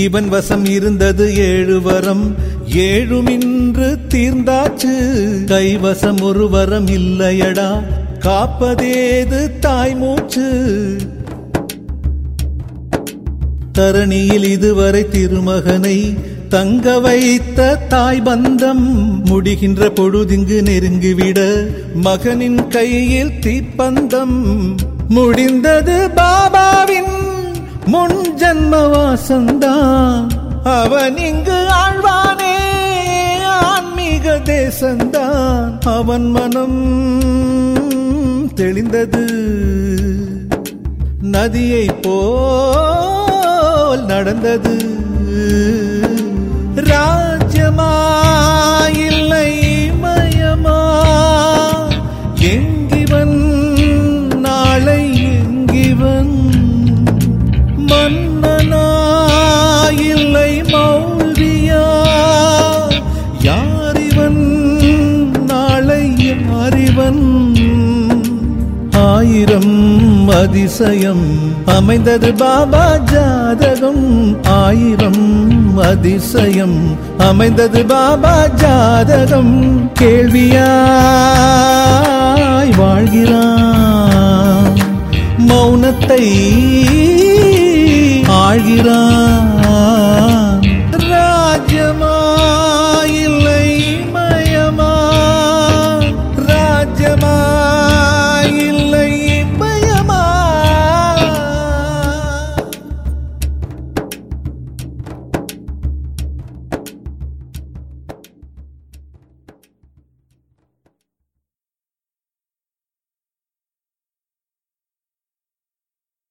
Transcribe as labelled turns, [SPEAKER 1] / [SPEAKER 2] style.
[SPEAKER 1] இவன் வசம் இருந்தது ஏழு வரம் ஏழுமின்று தீர்ந்தாச்சு கைவசம் ஒரு வரம் இல்லையடா காப்பதேது தாய் மூச்சு தரணியில் இதுவரை திருமகனை தங்க வைத்த தாய் பந்தம் முடிகின்ற பொழுதிங்கு நெருங்கிவிட மகனின் கையில் தீப்பந்தம் முடிந்தது பாபாவின் முன் ஜன்ம வாசந்தான் அவன் இங்கு ஆழ்வானே ஆன்மீக தேசந்தான் அவன் மனம் தெளிந்தது நதியை போல் நடந்தது ராஜ்யமா இல்லை மயமா எங்கிவன் நாளை எங்கிவன் மன்னனா இல்லை மௌல்வியா யாரிவன் நாளை யாரிவன் ஆயிரம் அதிசயம் அமைந்தது பாபா ஜாதகம் ஆயிரம் அதிசயம் அமைந்தது பாபா ஜாதகம் கேள்வியாய் வாழ்கிறான் மௌனத்தை ஆழ்கிறான் ராஜ்யமா இல்லை மயமா ராஜ்யமா இல்லை